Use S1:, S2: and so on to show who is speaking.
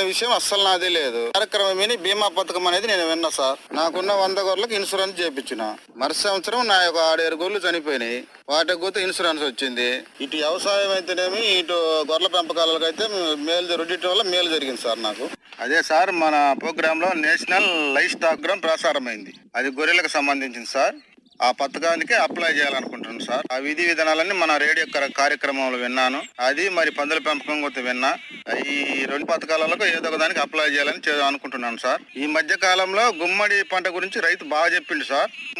S1: విషయం అస్సలు నాది లేదు కార్యక్రమం విని బీమా పథకం అనేది నేను విన్నా సార్ నాకున్న వంద గొర్రెలకు ఇన్సూరెన్స్ చేయించిన మరు సంవత్సరం నా యొక్క ఆడేరు గొర్రెలు చనిపోయినాయి వాటికి కూడా ఇన్సూరెన్స్ వచ్చింది ఇటు వ్యవసాయం అయితేనేమి ఇటు గొర్రెల పెంపకాలకు అయితే మేలు రెండింటి వల్ల మేలు జరిగింది సార్ నాకు అదే సార్ మన ప్రోగ్రామ్ లో నేషనల్ లైఫ్ స్టాక్ గ్రామ్ ప్రసారమైంది అది గొర్రెలకు సంబంధించింది సార్ ఆ పథకానికి అప్లై చేయాలనుకుంటున్నాను సార్ ఆ విధి విధానాలన్నీ మన రేడియో కర- కార్యక్రమంలో విన్నాను అది మరి పందుల పెంపకం కూడా విన్నా ఈ రెండు పథకాలలో ఏదో ఒక దానికి అప్లై చేయాలని చే- అనుకుంటున్నాను సార్ ఈ మధ్య కాలంలో గుమ్మడి పంట గురించి రైతు బాగా చెప్పిండు సార్